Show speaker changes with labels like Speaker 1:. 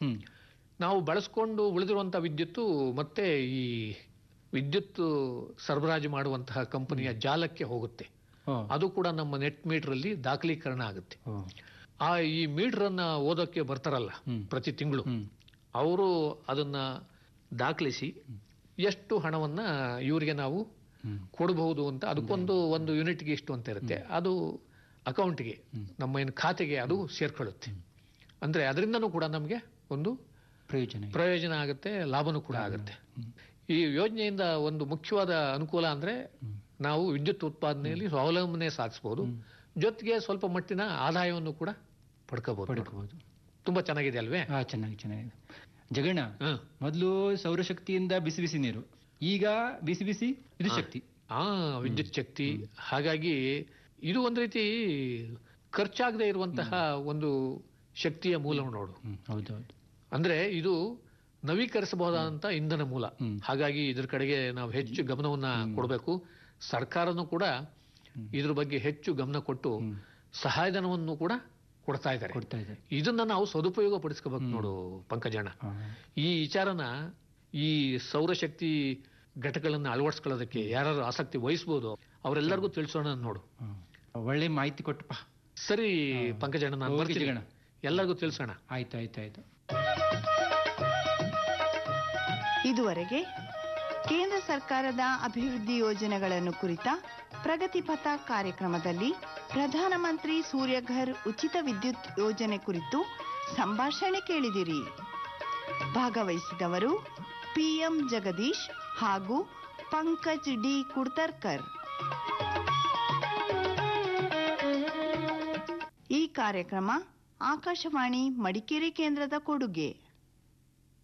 Speaker 1: ಹ್ಮ್
Speaker 2: ನಾವು ಬಳಸ್ಕೊಂಡು ಉಳಿದಿರುವಂತಹ ವಿದ್ಯುತ್ತು ಮತ್ತೆ ಈ ವಿದ್ಯುತ್ ಸರಬರಾಜು ಮಾಡುವಂತಹ ಕಂಪನಿಯ ಜಾಲಕ್ಕೆ ಹೋಗುತ್ತೆ
Speaker 1: ಓ,
Speaker 2: ಅದು ಕೂಡ ನಮ್ಮ ನೆಟ್ ಮೀಟರ್ ಅಲ್ಲಿ ದಾಖಲೀಕರಣ ಆಗುತ್ತೆ
Speaker 1: ಓ,
Speaker 2: ಆ ಈ ಮೀಟರ್ ಅನ್ನ ಓದೋಕೆ ಬರ್ತಾರಲ್ಲ
Speaker 1: ಹ್ಮ್.
Speaker 2: ಪ್ರತಿ ತಿಂಗಳು
Speaker 1: ಹ್ಮ್
Speaker 2: ಅವರು ಅದನ್ನ ದಾಖಲಿಸಿ ಎಷ್ಟು ಹಣವನ್ನ ಇವರಿಗೆ ನಾವು
Speaker 1: ಹ್ಮ್
Speaker 2: ಕೊಡಬಹುದು ಅಂತ ಅದಕ್ಕೊಂದು ಒಂದು ಯೂನಿಟ್ಗೆ ಇಷ್ಟು ಅಂತ ಇರುತ್ತೆ ಅದು ಅಕೌಂಟ್ಗೆ ನಮ್ಮ ಏನು ಖಾತೆಗೆ ಅದು ಸೇರ್ಕೊಳ್ಳುತ್ತೆ ಅಂದ್ರೆ ಅದರಿಂದನೂ ಕೂಡ ನಮಗೆ ಒಂದು
Speaker 1: ಪ್ರಯೋಜನ ಇದೆ.
Speaker 2: ಪ್ರಯೋಜನ ಆಗುತ್ತೆ ಲಾಭನೂ ಕೂಡ ಆಗುತ್ತೆ ಈ ಯೋಜನೆಯಿಂದ ಒಂದು ಮುಖ್ಯವಾದ ಅನುಕೂಲ ಅಂದ್ರೆ ನಾವು ವಿದ್ಯುತ್ ಉತ್ಪಾದನೆಯಲ್ಲಿ ಸ್ವಾವಲಂಬನೆ ಸಾಧಿಸಬಹುದು ಜೊತೆಗೆ ಸ್ವಲ್ಪ ಮಟ್ಟಿನ ಆದಾಯವನ್ನು ಕೂಡ ಪಡ್ಕೋಬಹುದು
Speaker 1: ಪಡ್ಕೋಬಹುದು
Speaker 2: ತುಂಬಾ ಚೆನ್ನಾಗಿದೆ ಅಲ್ವೇ
Speaker 1: ಹಾ ಚೆನ್ನಾಗಿ ಚೆನ್ನಾಗಿದೆ ಜಗಣ್ಣ
Speaker 2: ಹ.
Speaker 1: ಮೊದಲು ಸೌರಶಕ್ತಿಯಿಂದ ಬಿಸಿ ಬಿಸಿ ನೀರು ಈಗ ಬಿಸಿ ಬಿಸಿ ಇದು ಶಕ್ತಿ
Speaker 2: ಆ ವಿದ್ಯುತ್ ಶಕ್ತಿ ಹಾಗಾಗಿ ಇದು ಒಂದು ರೀತಿ ಖರ್ಚಾಗದೆ ಇರುವಂತಹ ಒಂದು ಶಕ್ತಿಯ ಮೂಲ ನೋಡು
Speaker 1: ಹ್ಮ್ ಹೌದೌದು
Speaker 2: ಅಂದ್ರೆ ಇದು ನವೀಕರಿಸಬಹುದಾದಂತ ಇಂಧನ ಮೂಲ
Speaker 1: ಹ್ಮ್.
Speaker 2: ಹಾಗಾಗಿ ಇದ್ರ ಕಡೆಗೆ ನಾವು ಹೆಚ್ಚು ಗಮನವನ್ನ ಕೊಡಬೇಕು ಸರ್ಕಾರನೂ ಕೂಡ ಇದ್ರ ಬಗ್ಗೆ ಹೆಚ್ಚು ಗಮನ ಕೊಟ್ಟು ಸಹಾಯಧನವನ್ನು ಕೂಡ ಕೊಡ್ತಾ ಇದ್ದಾರೆ
Speaker 1: ಕೊಡ್ತಾ ಇದೆ
Speaker 2: ಇದನ್ನ ನಾವು ಸದುಪಯೋಗ ಪಡಿಸ್ಕೋಬೇಕು ನೋಡು ಪಂಕಜಣ್ಣ
Speaker 1: ಹಾ.
Speaker 2: ಈ ವಿಚಾರನ ಈ ಸೌರಶಕ್ತಿ ಘಟಕಗಳನ್ನ ಅಳವಡಿಸ್ಕೊಳ್ಳೋದಕ್ಕೆ ಯಾರು ಆಸಕ್ತಿ ವಹಿಸಬಹುದು ಅವರೆಲ್ಲರಿಗೂ ತಿಳಿಸೋಣ ನೋಡು
Speaker 1: ಹಾ. ಒಳ್ಳೆ ಮಾಹಿತಿ ಕೊಟ್ಟಪ್ಪ
Speaker 2: ಸರಿ ಪಂಕಜಣ್ಣ ನಾನು
Speaker 1: ಓಕೆ
Speaker 2: ಬರ್ತೀನಿ
Speaker 1: ಜಗಣ್ಣ.
Speaker 2: ಎಲ್ಲರಿಗೂ ತಿಳಿಸೋಣ
Speaker 1: ಆಯ್ತು ಆಯ್ತು ಆಯ್ತು
Speaker 3: ಇದುವರೆಗೆ ಕೇಂದ್ರ ಸರ್ಕಾರದ ಅಭಿವೃದ್ಧಿ ಯೋಜನೆಗಳನ್ನು ಕುರಿತ ಪ್ರಗತಿಪಥ ಕಾರ್ಯಕ್ರಮದಲ್ಲಿ ಪ್ರಧಾನಮಂತ್ರಿ ಸೂರ್ಯಘರ್ ಉಚಿತ ವಿದ್ಯುತ್ ಯೋಜನೆ ಕುರಿತು ಸಂಭಾಷಣೆ ಕೇಳಿದಿರಿ ಭಾಗವಹಿಸಿದವರು ಪಿಎಂ ಜಗದೀಶ್ ಹಾಗೂ ಪಂಕಜ್ ಡಿ ಕುಡ್ತರ್ಕರ್ ಈ ಕಾರ್ಯಕ್ರಮ ಆಕಾಶವಾಣಿ ಮಡಿಕೇರಿ ಕೇಂದ್ರದ ಕೊಡುಗೆ